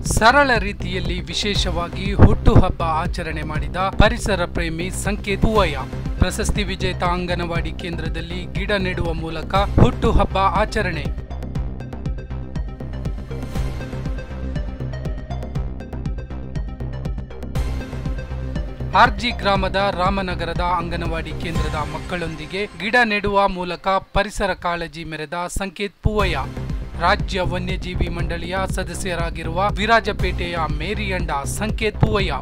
ಸರಳ ರೀತಿಯಲ್ಲಿ ವಿಶೇಷವಾಗಿ ಹುಟ್ಟುಹಬ್ಬ ಆಚರಣೆ ಮಾಡಿದ ಪರಿಸರ ಪ್ರೇಮಿ ಸಂಕೇತ್ ಹೂವಯ್ಯ ಪ್ರಶಸ್ತಿ ವಿಜೇತ ಅಂಗನವಾಡಿ ಕೇಂದ್ರದಲ್ಲಿ ಗಿಡ ನೆಡುವ ಮೂಲಕ ಹುಟ್ಟುಹಬ್ಬ ಆಚರಣೆ ಆರ್ಜಿ ಗ್ರಾಮದ ರಾಮನಗರದ ಅಂಗನವಾಡಿ ಕೇಂದ್ರದ ಮಕ್ಕಳೊಂದಿಗೆ ಗಿಡ ನೆಡುವ ಮೂಲಕ ಪರಿಸರ ಕಾಳಜಿ ಮೆರೆದ ಸಂಕೇತ್ ಪೂವಯ್ಯ ರಾಜ್ಯ ವನ್ಯಜೀವಿ ಮಂಡಳಿಯ ಸದಸ್ಯರಾಗಿರುವ ವಿರಾಜಪೇಟೆಯ ಮೇರಿಯಂಡ ಸಂಕೇತ್ ಪೂವಯ್ಯ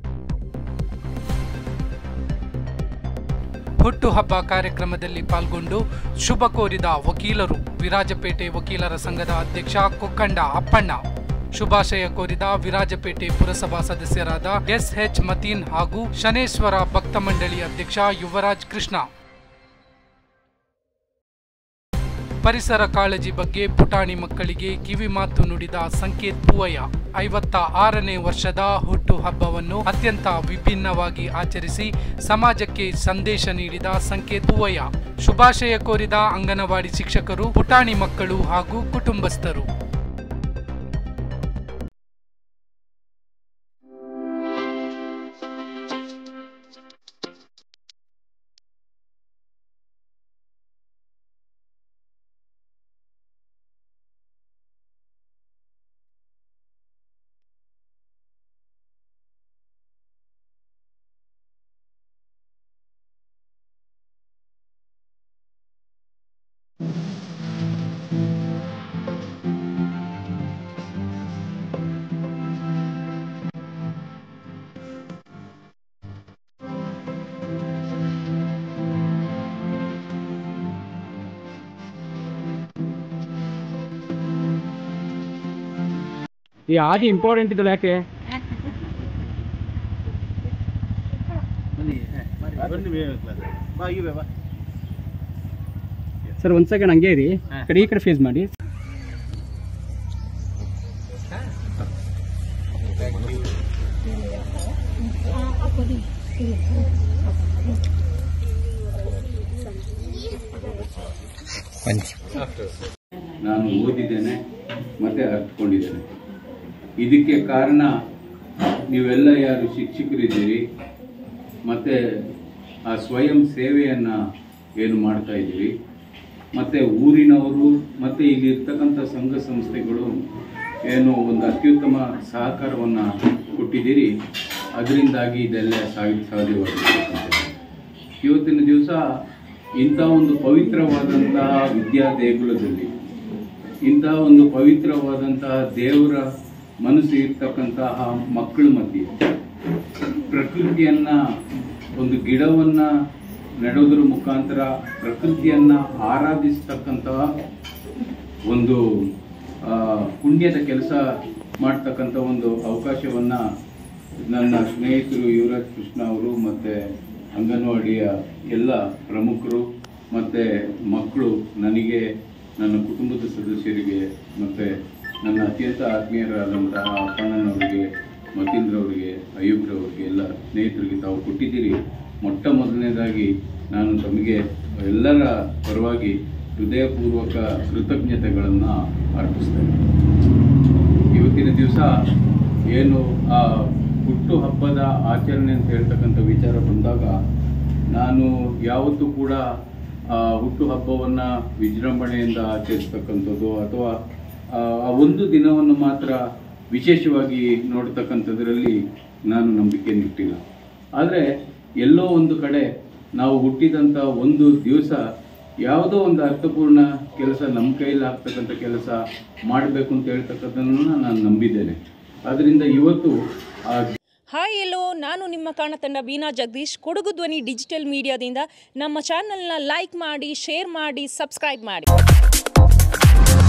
ಹುಟ್ಟುಹಬ್ಬ ಕಾರ್ಯಕ್ರಮದಲ್ಲಿ ಪಾಲ್ಗೊಂಡು ಶುಭ ಕೋರಿದ ವಕೀಲರು ವಿರಾಜಪೇಟೆ ವಕೀಲರ ಸಂಘದ ಅಧ್ಯಕ್ಷ ಕೊಕ್ಕಂಡ ಅಪ್ಪಣ್ಣ ಶುಭಾಶಯ ಕೋರಿದ ವಿರಾಜಪೇಟೆ ಪುರಸಭಾ ಸದಸ್ಯರಾದ ಎಸ್ ಎಚ್ ಮತೀನ್ ಹಾಗೂ ಶನೇಶ್ವರ ಭಕ್ತ ಮಂಡಳಿ ಅಧ್ಯಕ್ಷ ಯುವರಾಜ್ ಕೃಷ್ಣ ಪರಿಸರ ಕಾಳಜಿ ಬಗ್ಗೆ ಪುಟಾಣಿ ಮಕ್ಕಳಿಗೆ ಕಿವಿ ಮಾತು ನುಡಿದ ಸಂಕೇತ್ ಪೂವಯ್ಯ ಐವತ್ತ ಆರನೇ ವರ್ಷದ ಹುಟ್ಟು ಹಬ್ಬವನ್ನು ಅತ್ಯಂತ ವಿಭಿನ್ನವಾಗಿ ಆಚರಿಸಿ ಸಮಾಜಕ್ಕೆ ಸಂದೇಶ ನೀಡಿದ ಸಂಕೇತ್ ಪೂವಯ್ಯ ಶುಭಾಶಯ ಕೋರಿದ ಅಂಗನವಾಡಿ ಶಿಕ್ಷಕರು ಪುಟಾಣಿ ಮಕ್ಕಳು ಹಾಗೂ ಕುಟುಂಬಸ್ಥರು ಈ ಆದಿ ಇಂಪಾರ್ಟೆಂಟ್ ಇದಲ್ಲ ಯಾಕೆ ಸರ್ ಒಂದ್ ಸೆಕೆಂಡ್ ಹಂಗೆ ಇರಿ ಈ ಕಡೆ ಈ ಕಡೆ ಫೇಸ್ ಮಾಡಿ ನಾನು ಓದಿದ್ದೇನೆ ಮತ್ತೆ ಅರ್ಥಕೊಂಡಿದ್ದೇನೆ ಇದಕ್ಕೆ ಕಾರಣ ನೀವೆಲ್ಲ ಯಾರು ಶಿಕ್ಷಕರಿದ್ದೀರಿ ಮತ್ತೆ ಆ ಸ್ವಯಂ ಸೇವೆಯನ್ನು ಏನು ಮಾಡ್ತಾ ಇದ್ದೀರಿ ಮತ್ತೆ ಊರಿನವರು ಮತ್ತೆ ಇಲ್ಲಿ ಇರ್ತಕ್ಕಂಥ ಸಂಘ ಸಂಸ್ಥೆಗಳು ಏನು ಒಂದು ಅತ್ಯುತ್ತಮ ಸಹಕಾರವನ್ನು ಕೊಟ್ಟಿದ್ದೀರಿ ಅದರಿಂದಾಗಿ ಇದೆಲ್ಲ ಸಾಗಿ ಸಾಧ್ಯವಾಗಿರ್ತಕ್ಕಂಥದ್ದು ಇವತ್ತಿನ ದಿವಸ ಇಂಥ ಒಂದು ಪವಿತ್ರವಾದಂತಹ ವಿದ್ಯಾ ದೇಗುಲದಲ್ಲಿ ಇಂತಹ ಒಂದು ಪವಿತ್ರವಾದಂತಹ ದೇವರ ಮನಸ್ಸು ಇರ್ತಕ್ಕಂತಹ ಮಕ್ಕಳ ಮಧ್ಯೆ ಪ್ರಕೃತಿಯನ್ನ ಒಂದು ಗಿಡವನ್ನ ನೆಡೋದ್ರ ಮುಖಾಂತರ ಪ್ರಕೃತಿಯನ್ನ ಆರಾಧಿಸ್ತಕ್ಕಂತಹ ಒಂದು ಆ, ಪುಣ್ಯದ ಕೆಲಸ ಮಾಡ್ತಕ್ಕಂಥ ಒಂದು ಅವಕಾಶವನ್ನ ನನ್ನ ಸ್ನೇಹಿತರು ಯುವರಾಜ್ ಕೃಷ್ಣ ಅವರು ಮತ್ತೆ ಅಂಗನವಾಡಿಯ ಎಲ್ಲ ಪ್ರಮುಖರು ಮತ್ತೆ ಮಕ್ಕಳು ನನಗೆ ನನ್ನ ಕುಟುಂಬದ ಸದಸ್ಯರಿಗೆ ಮತ್ತೆ ನನ್ನ ಅತ್ಯಂತ ಆತ್ಮೀಯರಾದಂತಹ ಅಪ್ಪಣ್ಣನವರಿಗೆ ಮತೀಂದ್ರವರಿಗೆ ಅಯ್ಯಬ್ರವರಿಗೆ ಎಲ್ಲ ಸ್ನೇಹಿತರಿಗೆ ತಾವು ಕೊಟ್ಟಿದ್ದೀರಿ ಮೊಟ್ಟ ಮೊದಲನೇದಾಗಿ ನಾನು ತಮಗೆ ಎಲ್ಲರ ಪರವಾಗಿ ಹೃದಯಪೂರ್ವಕ ಕೃತಜ್ಞತೆಗಳನ್ನು ಅರ್ಪಿಸ್ತೇನೆ ಇವತ್ತಿನ ದಿವಸ ಏನು ಆ ಹುಟ್ಟು ಹಬ್ಬದ ಆಚರಣೆ ಅಂತ ಹೇಳ್ತಕ್ಕಂಥ ವಿಚಾರ ಬಂದಾಗ ನಾನು ಯಾವತ್ತೂ ಕೂಡ ಆ ಹುಟ್ಟು ಹಬ್ಬವನ್ನು ವಿಜೃಂಭಣೆಯಿಂದ ಆಚರಿಸ್ತಕ್ಕಂಥದ್ದು ಅಥವಾ ಆ ಆ ಒಂದು ದಿನವನ್ನು ಮಾತ್ರ ವಿಶೇಷವಾಗಿ ನೋಡ್ತಕ್ಕಂಥದ್ರಲ್ಲಿ ನಾನು ನಂಬಿಕೆ ಇಟ್ಟಿಲ್ಲ ಆದರೆ ಎಲ್ಲೋ ಒಂದು ಕಡೆ ನಾವು ಹುಟ್ಟಿದಂಥ ಒಂದು ದಿವಸ ಯಾವುದೋ ಒಂದು ಅರ್ಥಪೂರ್ಣ ಕೆಲಸ ನಮ್ಮ ಕೈಯಲ್ಲಿ ಆಗ್ತಕ್ಕಂಥ ಕೆಲಸ ಮಾಡಬೇಕು ಅಂತ ಹೇಳ್ತಕ್ಕಂಥದ್ದನ್ನು ನಾನು ನಂಬಿದ್ದೇನೆ ಆದ್ದರಿಂದ ಇವತ್ತು ಆ ಹಾಯ್ ಎಲ್ಲೋ ನಾನು ನಿಮ್ಮ ಕಾಣತಂಡ ಬೀನಾ ಜಗದೀಶ್ ಕೊಡಗು ಧ್ವನಿ ಡಿಜಿಟಲ್ ಮೀಡಿಯಾದಿಂದ ನಮ್ಮ ಚಾನಲ್ನ ಲೈಕ್ ಮಾಡಿ ಶೇರ್ ಮಾಡಿ ಸಬ್ಸ್ಕ್ರೈಬ್ ಮಾಡಿ